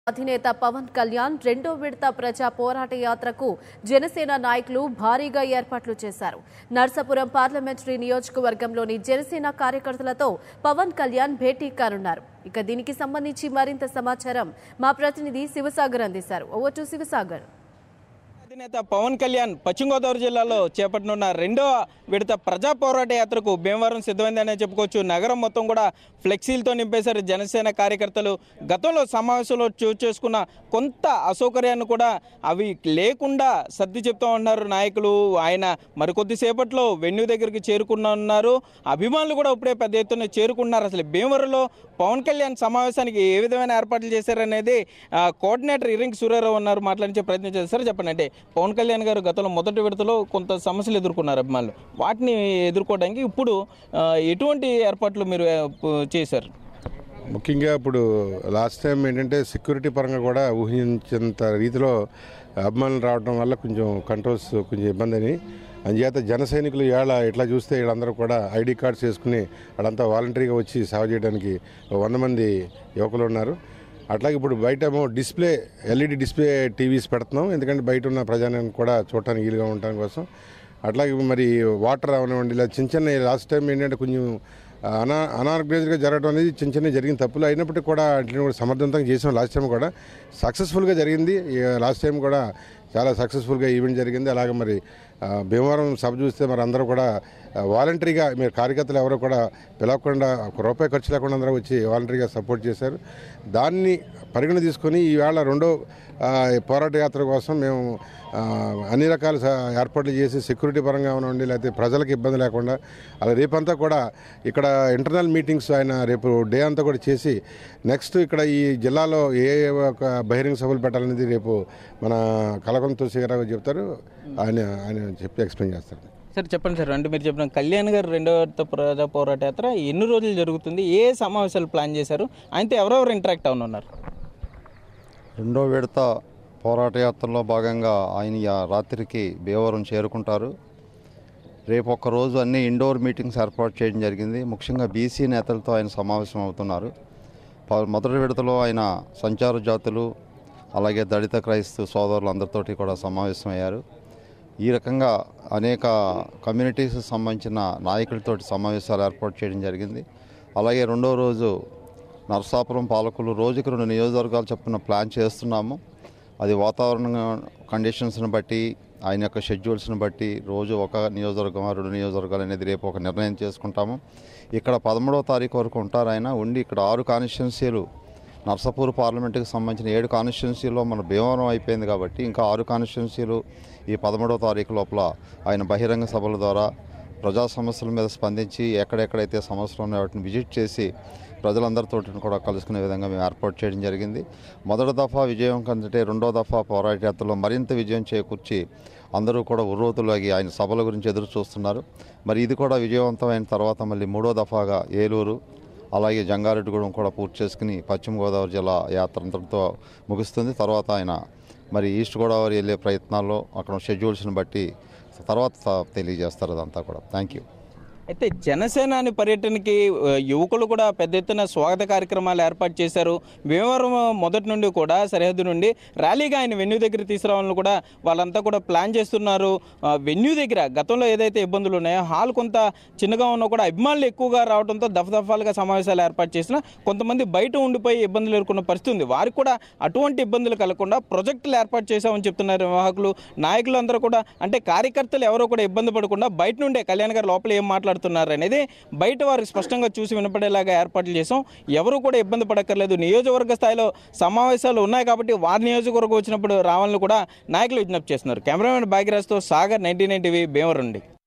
అధినేత పవన్ కళ్యాణ్ రెండో విడత ప్రజా పోరాట యాత్రకు జనసేన నాయకులు భారీగా ఏర్పాట్లు చేశారు నర్సాపురం పార్లమెంటరీ నియోజకవర్గంలోని జనసేన కార్యకర్తలతో పవన్ కళ్యాణ్ భేటీ కానున్నారు ఇక దీనికి సంబంధించి మరింత సమాచారం మా ప్రతినిధి శివసాగర్ అందిస్తారు ఓవర్ టు శివసాగర్ అధినేత పవన్ కళ్యాణ్ పశ్చిమ గోదావరి జిల్లాలో చేపట్టనున్న రెండవ విడత ప్రజా పోరాట యాత్రకు భీమవరం సిద్ధమైందనే చెప్పుకోవచ్చు నగరం మొత్తం కూడా ఫ్లెక్సీలతో నింపేశారు జనసేన కార్యకర్తలు గతంలో సమావేశంలో చోటు చేసుకున్న కొంత అసౌకర్యాన్ని కూడా అవి లేకుండా సర్ది చెప్తా ఉన్నారు నాయకులు ఆయన మరికొద్దిసేపట్లో వెన్యూ దగ్గరికి చేరుకున్నారు అభిమానులు కూడా ఇప్పుడే పెద్ద ఎత్తున చేరుకున్నారు అసలు భీమవరంలో పవన్ కళ్యాణ్ సమావేశానికి ఏ విధమైన ఏర్పాట్లు చేశారనేది ఆ, కోఆర్డినేటర్ ఇరింగ్ సూర్యారావు ఉన్నారు మాట్లాడించే ప్రయత్నం చేస్తారు చెప్పండి అంటే పవన్ కళ్యాణ్ గారు గతంలో మొదటి విడతలో కొంత సమస్యలు ఎదుర్కొన్నారు అభిమానులు వాటిని ఎదుర్కోవడానికి ఇప్పుడు ఆ, ఎటువంటి ఏర్పాట్లు మీరు ఆ, పు- చేశారు ముఖ్యంగా ఇప్పుడు లాస్ట్ టైం ఏంటంటే సెక్యూరిటీ పరంగా కూడా ఊహించేంత రీతిలో అభిమానులు రావడం వల్ల కొంచెం కంట్రోల్స్ కొంచెం ఇబ్బంది అని అందుచేత జన సైనికులు ఇవాళ ఇట్లా చూస్తే వీళ్ళందరూ కూడా ఐడి కార్డ్స్ వేసుకుని వాళ్ళంతా వాలంటరీగా వచ్చి సేవ చేయడానికి వంద మంది యువకులు ఉన్నారు అట్లాగే ఇప్పుడు బయట ఏమో డిస్ప్లే ఎల్ఈడి డిస్ప్లే టీవీస్ పెడుతున్నాం ఎందుకంటే బయట ఉన్న ప్రజానికి కూడా చూడటానికి వీలుగా ఉండటం కోసం అట్లాగే మరి వాటర్ అవనివ్వండి ఇలా చిన్న చిన్న లాస్ట్ టైం ఏంటంటే కొంచెం అనా అనార్గనైజ్డ్గా జరగడం అనేది చిన్న చిన్న జరిగిన తప్పులు అయినప్పటికీ కూడా వాటిని కూడా సమర్థవంతంగా చేసాం లాస్ట్ టైం కూడా సక్సెస్ఫుల్గా జరిగింది ఈ లాస్ట్ టైం కూడా చాలా సక్సెస్ఫుల్గా ఈవెంట్ జరిగింది అలాగే మరి ఆ, భీమవరం సభ చూస్తే మరి అందరూ కూడా ఆ, వాలంటరీగా మీరు కార్యకర్తలు ఎవరు కూడా పిలవకుండా ఒక రూపాయి ఖర్చు లేకుండా అందరూ వచ్చి వాలంటరీగా సపోర్ట్ చేశారు దాన్ని పరిగణ తీసుకొని ఈవేళ రెండో ఆ, ఈ పోరాట యాత్ర కోసం మేము ఆ, అన్ని రకాల స- ఏర్పాట్లు చేసి సెక్యూరిటీ పరంగా ఉండి లేకపోతే ప్రజలకు ఇబ్బంది లేకుండా అలా రేపంతా కూడా ఇక్కడ ఇంటర్నల్ మీటింగ్స్ ఆయన రేపు డే అంతా కూడా చేసి నెక్స్ట్ ఇక్కడ ఈ జిల్లాలో ఏ ఏ ఒక బహిరంగ సభలు పెట్టాలనేది రేపు మన కలకొంత తులసిగారావు చెప్తారు ఆయన ఆయన చెప్పి ఎక్స్ప్లెయిన్ చేస్తారు సార్ చెప్పండి సార్ అంటే మీరు చెప్పిన కళ్యాణ్ గారు రెండో విడత ప్రజా పోరాట యాత్ర ఎన్ని రోజులు జరుగుతుంది ఏ సమావేశాలు ప్లాన్ చేశారు ఆయనతో ఎవరెవరు ఇంటరాక్ట్ అవునున్నారు రెండో విడత పోరాట యాత్రలో భాగంగా ఆయన ఈ రాత్రికి భీమవరం చేరుకుంటారు రేపు ఒక్కరోజు అన్ని ఇండోర్ మీటింగ్స్ ఏర్పాటు చేయడం జరిగింది ముఖ్యంగా బీసీ నేతలతో ఆయన సమావేశం అవుతున్నారు ప- మొదటి విడతలో ఆయన సంచార జాతులు అలాగే దళిత క్రైస్తవ సోదరులందరితోటి కూడా సమావేశమయ్యారు ఈ రకంగా అనేక కమ్యూనిటీస్ సంబంధించిన నాయకులతోటి సమావేశాలు ఏర్పాటు చేయడం జరిగింది అలాగే రెండో రోజు నరసాపురం పాలకులు రోజుకి రెండు నియోజకవర్గాలు చొప్పున ప్లాన్ చేస్తున్నాము అది వాతావరణ కండిషన్స్ని బట్టి ఆయన యొక్క షెడ్యూల్స్ని బట్టి రోజు ఒక నియోజకవర్గం రెండు నియోజకవర్గాలు అనేది రేపు ఒక నిర్ణయం చేసుకుంటాము ఇక్కడ పదమూడవ తారీఖు వరకు ఉంటారు ఆయన ఉండి ఇక్కడ ఆరు కాన్స్టిట్యున్సీలు నర్సాపూర్ పార్లమెంటుకి సంబంధించిన ఏడు కాన్స్టిట్యున్సీలో మన భీమవరం అయిపోయింది కాబట్టి ఇంకా ఆరు కాన్స్టిట్యున్సీలు ఈ పదమూడవ తారీఖు లోపల ఆయన బహిరంగ సభల ద్వారా ప్రజా సమస్యల మీద స్పందించి ఎక్కడెక్కడైతే సమస్యలు ఉన్నాయో వాటిని విజిట్ చేసి ప్రజలందరితో కూడా కలుసుకునే విధంగా మేము ఏర్పాటు చేయడం జరిగింది మొదటి దఫా విజయం కంటే రెండో దఫా పోరాట యాత్రలో మరింత విజయం చేకూర్చి అందరూ కూడా ఉర్రోతులాగి ఆయన సభల గురించి ఎదురు చూస్తున్నారు మరి ఇది కూడా విజయవంతమైన తర్వాత మళ్ళీ మూడో దఫాగా ఏలూరు అలాగే జంగారెడ్డిగూడెం కూడా పూర్తి చేసుకుని పశ్చిమ గోదావరి జిల్లా యాత్ర అంతటితో ముగుస్తుంది తర్వాత ఆయన మరి ఈస్ట్ గోదావరి వెళ్ళే ప్రయత్నాల్లో అక్కడ షెడ్యూల్స్ని బట్టి తర్వాత తెలియజేస్తారు అదంతా కూడా థ్యాంక్ యూ అయితే జనసేనాని పర్యటనకి ఆ, యువకులు కూడా పెద్ద ఎత్తున స్వాగత కార్యక్రమాలు ఏర్పాటు చేశారు భీమవరం మొదటి నుండి కూడా సరిహద్దు నుండి ర్యాలీగా ఆయన వెన్యూ దగ్గర తీసుకురావాలని కూడా వాళ్ళంతా కూడా ప్లాన్ చేస్తున్నారు ఆ, వెన్యూ దగ్గర గతంలో ఏదైతే ఇబ్బందులు ఉన్నాయో హాల్ కొంత చిన్నగా ఉన్నా కూడా అభిమానులు ఎక్కువగా రావడంతో దఫదఫాలుగా సమావేశాలు ఏర్పాటు చేసిన కొంతమంది బయట ఉండిపోయి ఇబ్బందులు ఎదుర్కొన్న పరిస్థితి ఉంది వారికి కూడా అటువంటి ఇబ్బందులు కలగకుండా ప్రాజెక్టులు ఏర్పాటు చేశామని చెప్తున్నారు నిర్వాహకులు నాయకులు అందరూ కూడా అంటే కార్యకర్తలు ఎవరో కూడా ఇబ్బంది పడకుండా బయట నుండే కళ్యాణ్ గారు లోపల ఏం మాట్లాడుతున్నారు అనేది బయట వారికి స్పష్టంగా చూసి వినపడేలాగా ఏర్పాట్లు చేసాం ఎవరు కూడా ఇబ్బంది పడక్కర్లేదు నియోజకవర్గ స్థాయిలో సమావేశాలు ఉన్నాయి కాబట్టి వారి నియోజకవర్గం వచ్చినప్పుడు రావాలని కూడా నాయకులు విజ్ఞప్తి చేస్తున్నారు కెమెరామెన్ భాగ్యరాజ్తో Sagar ninety nine TV Bhimavaram నుండి